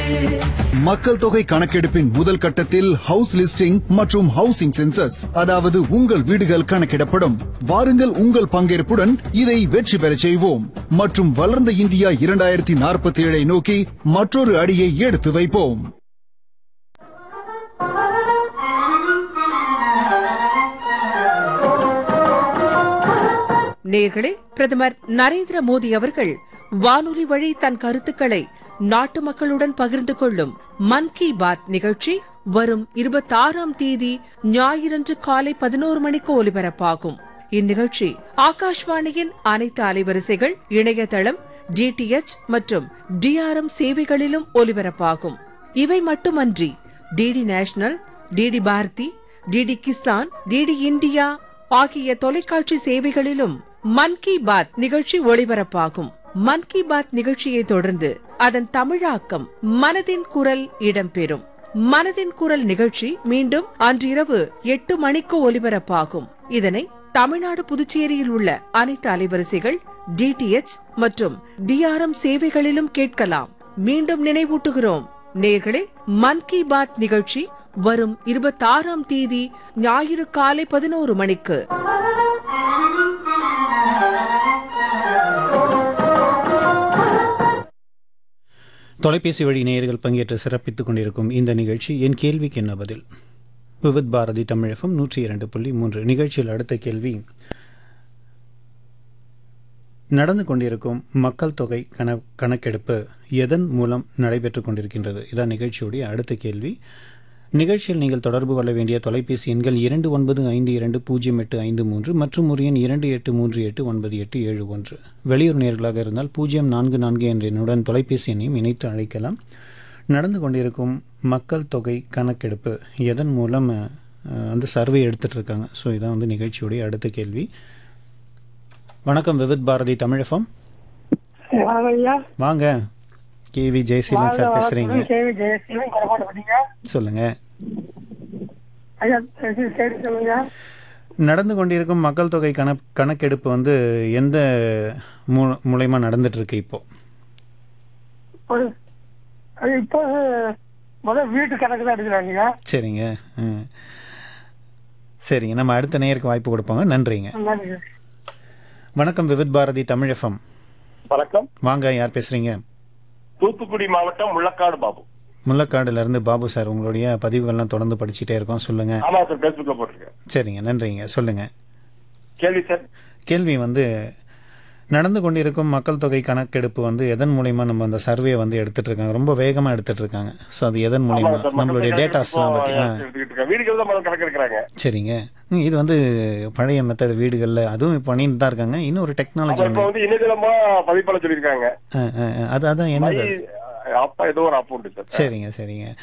மக்கள் தொகை கணக்கெடுப்பின் முதல் கட்டத்தில் ஹவுஸ் லிஸ்டிங் மற்றும் ஹவுசிங் சென்சஸ் அதாவது உங்கள் வீடுகள் கணக்கிடப்படும் வாருங்கள் உங்கள் பங்கேற்புடன் இதை வெற்றி பெறச் செய்வோம் மற்றும் வளர்ந்த இந்தியா இரண்டாயிரத்தி நாற்பத்தி ஏழை நோக்கி மற்றொரு அடியை எடுத்து வைப்போம் நேர்களே பிரதமர் நரேந்திர மோடி அவர்கள் வானொலி வழி தன் கருத்துக்களை நாட்டு மக்களுடன் பகிர்ந்து கொள்ளும் மன் கி பாத் நிகழ்ச்சி வரும் இருபத்தாறாம் தேதி ஞாயிறன்று காலை பதினோரு மணிக்கு ஒலிபரப்பாகும் இந்நிகழ்ச்சி ஆகாஷ்வாணியின் அனைத்து அலைவரிசைகள் இணையதளம் டிடிஎச் மற்றும் டிஆர்எம் சேவைகளிலும் ஒலிபரப்பாகும் இவை மட்டுமன்றி DD National DD Bharati DD Kisan DD India ஆகிய தொலைக்காட்சி சேவைகளிலும் மன் கி பாத் நிகழ்ச்சி ஒளிபரப்பாகும் மன் கி பாத் நிகழ்ச்சியை தொடர்ந்து அதன் தமிழாக்கம் மனதின் குரல் இடம்பெறும் மனதின் குரல் நிகழ்ச்சி மீண்டும் அன்றிரவு எட்டு மணிக்கு ஒலிபரப்பாகும் இதனை தமிழ்நாடு புதுச்சேரியில் உள்ள அனைத்து அலைவரிசைகள் டிடிஎச் மற்றும் டிஆர்எம் சேவைகளிலும் கேட்கலாம் மீண்டும் நினைவூட்டுகிறோம் நேர்களே மன் கி பாத் நிகழ்ச்சி வரும் இருபத்தாறாம் தேதி ஞாயிறு காலை பதினோரு மணிக்கு தொலைபேசி வழி நேயர்கள் பங்கேற்று சிறப்பித்துக் கொண்டிருக்கும் இந்த நிகழ்ச்சி என் கேள்விக்கு என்ன பதில் விவித் பாரதி தமிழகம் நூற்றி இரண்டு புள்ளி மூன்று நிகழ்ச்சியில் அடுத்த கேள்வி நடந்து கொண்டிருக்கும் மக்கள் தொகை கண கணக்கெடுப்பு எதன் மூலம் நடைபெற்று கொண்டிருக்கின்றது இதான் நிகழ்ச்சியுடைய அடுத்த கேள்வி நிகழ்ச்சியில் நீங்கள் தொடர்பு கொள்ள வேண்டிய தொலைபேசி எண்கள் இரண்டு ஒன்பது ஐந்து இரண்டு பூஜ்ஜியம் எட்டு ஐந்து மூன்று மற்றும் ஒரு எண் இரண்டு எட்டு மூன்று எட்டு ஒன்பது எட்டு ஏழு ஒன்று வெளியூர் நேர்களாக இருந்தால் பூஜ்ஜியம் நான்கு நான்கு என்ற எண்ணுடன் தொலைபேசி எண்ணையும் இணைத்து அழைக்கலாம் நடந்து கொண்டிருக்கும் மக்கள் தொகை கணக்கெடுப்பு எதன் மூலம் அஹ், வந்து சர்வே எடுத்துட்டு இருக்காங்க ஸோ இதான் வந்து நிகழ்ச்சியுடைய அடுத்த கேள்வி வணக்கம் விவித் பாரதி தமிழகம் வணக்கம் ஐயா வாங்க கேவி ஜெயசீலன் சார் பேசுறீங்க கேவி ஜெயசீலன் கொடப்பாடு பண்ணீங்க சொல்லுங்க ஐயா சரி சரி சொல்லுங்க நடந்து கொண்டிருக்கும் மக்கள் தொகை கண கணக்கெடுப்பு வந்து எந்த மூ மூலயமா நடந்துட்டு இருக்கு இப்போ ஒரு அது இப்போ முதல் வீட்டு கணக்கு தான் எடுக்கிறாங்க சரிங்க ம். சரிங்க நம்ம அடுத்த நேயருக்கு வாய்ப்பு கொடுப்போங்க நன்றிங்க நன்றி வணக்கம் விவித் பாரதி தமிழ் எஃப்எம் வணக்கம் வாங்க யார் பேசுறீங்க தூத்துக்குடி மாவட்டம் முள்ளக்காடு பாபு முள்ளக்காடுல இருந்து பாபு சார் உங்களுடைய பதிவுகள்லாம் தொடர்ந்து படிச்சுட்டே இருக்கோம் சொல்லுங்க ஆமா சார் பேஸ்புக்ல போட்டிருக்கேன் சரிங்க நன்றிங்க சொல்லுங்க கேள்வி சார் கேள்வி வந்து நடந்து கொண்டிருக்கும் மக்கள் தொகை கணக்கெடுப்பு வந்து எதன் மூலியமா நம்ம அந்த சர்வே வந்து எடுத்துட்டு இருக்காங்க ரொம்ப வேகமா எடுத்துட்டு இருக்காங்க ஸோ அது எதன் மூலியமா ஆமாங்க சார், நம்மளுடைய மக்கள் டேட்டாஸ்லாம் பத்தி ஆ எடுத்துக்கிட்டு இருக்காங்க. வீடுகள் தான் முதல்ல கணக்கு எடுக்கிறாங்க சரிங்க ம், இது வந்து பழைய மெத்தட் வீடுகளில் அதுவும் இப்போ பண்ணிட்டு தான் இருக்காங்க இன்னும் ஒரு டெக்னாலஜி அப்ப இப்ப ஒன்று வந்து இணையதளமா பதிவு பண்ண சொல்லியிருக்காங்க அது அதான் என்னது அது? மை- அப்பா ஏதோ ஒரு ஆப் உண்டு சார் சரிங்க சரிங்க